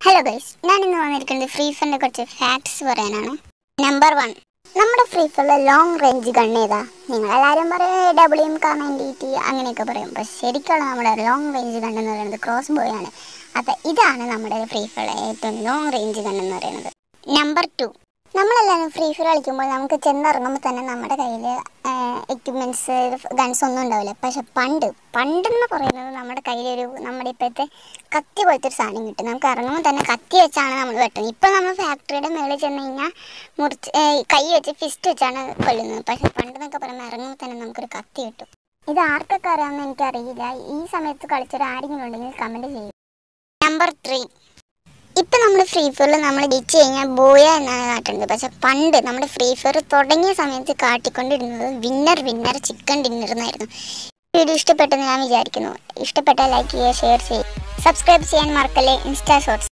hello guys ഞാൻ ഇന്ന് വന്നിരിക്കുന്നത് ഫ്രീ ഫയറിന്റെ കുറച്ച് ഫാക്ട്സ് പറയാനാണ് നമ്പർ വൺ നമ്മുടെ ഫ്രീ ഫയറിലെ ലോങ് റേഞ്ച് ഗൺ ഏതാ നിങ്ങൾ എല്ലാവരും പറയും ഡബ്ല്യു എം കാമൻ ഡി ടി അങ്ങനെയൊക്കെ പറയും പക്ഷെ ശരിക്കുള്ള നമ്മുടെ ലോങ് റേഞ്ച് ഗൺ എന്ന് പറയുന്നത് ക്രോസ് ബോയ് ആണ് അപ്പം ഇതാണ് നമ്മുടെ ഫ്രീ ഫയറിലെ ഏറ്റവും ലോങ് റേഞ്ച് ഗൺ എന്ന് പറയുന്നത് നമ്പർ ടു നമ്മളെല്ലാവരും ഫ്രീ ഫയർ കളിക്കുമ്പോൾ നമുക്ക് ചെന്നിറങ്ങുമ്പോൾ തന്നെ നമ്മുടെ കയ്യിൽ എക്യുപ്മെൻറ്റ്സ് ഗൺസ് ഒന്നും ഉണ്ടാവില്ല പക്ഷെ പണ്ട് പണ്ടെന്ന് പറയുന്നത് നമ്മുടെ കയ്യിലൊരു നമ്മുടെ ഇപ്പോഴത്തെ കത്തി പോലത്തെ ഒരു സാധനം കിട്ടും നമുക്ക് ഇറങ്ങുമ്പോൾ തന്നെ കത്തി വെച്ചാണ് നമ്മൾ വെട്ടുന്നത് ഇപ്പം നമ്മൾ ഫാക്ടറിയുടെ മേളിൽ ചെന്ന് കഴിഞ്ഞാൽ മുറിച്ച് ഏ, കൈ വെച്ച് ഫിസ്റ്റ് വെച്ചാണ് കൊല്ലുന്നത് പക്ഷെ പണ്ടെന്നൊക്കെ പറയുമ്പോൾ ഇറങ്ങുമ്പോൾ തന്നെ നമുക്കൊരു കത്തി കിട്ടും ഇത് ആർക്കൊക്കെ അറിയാമെന്ന് എനിക്കറിയില്ല ഈ സമയത്ത് കളിച്ചൊരു ആരെങ്കിലും ഉണ്ടെങ്കിൽ കമൻറ്റ് ചെയ്യും നമ്പർ ത്രീ ഇപ്പം നമ്മൾ ഫ്രീ ഫയറിൽ നമ്മൾ ഡിച്ച് കഴിഞ്ഞാൽ ബോയ എന്നാണ് കാട്ടുന്നത് പക്ഷെ പണ്ട് നമ്മുടെ ഫ്രീ ഫയർ തുടങ്ങിയ സമയത്ത് കാട്ടിക്കൊണ്ടിരുന്നത് വിന്നർ വിന്നർ ചിക്കൻ ഡിന്നർ എന്നായിരുന്നു വീഡിയോ ഇഷ്ടപ്പെട്ടെന്ന് ഞാൻ വിചാരിക്കുന്നു ഇഷ്ടപ്പെട്ടാൽ ലൈക്ക് ചെയ്യുക ഷെയർ ചെയ്യുക സബ്സ്ക്രൈബ് ചെയ്യാൻ മറക്കല്ലേ ഇൻസ്റ്റാ ഷോർട്സ്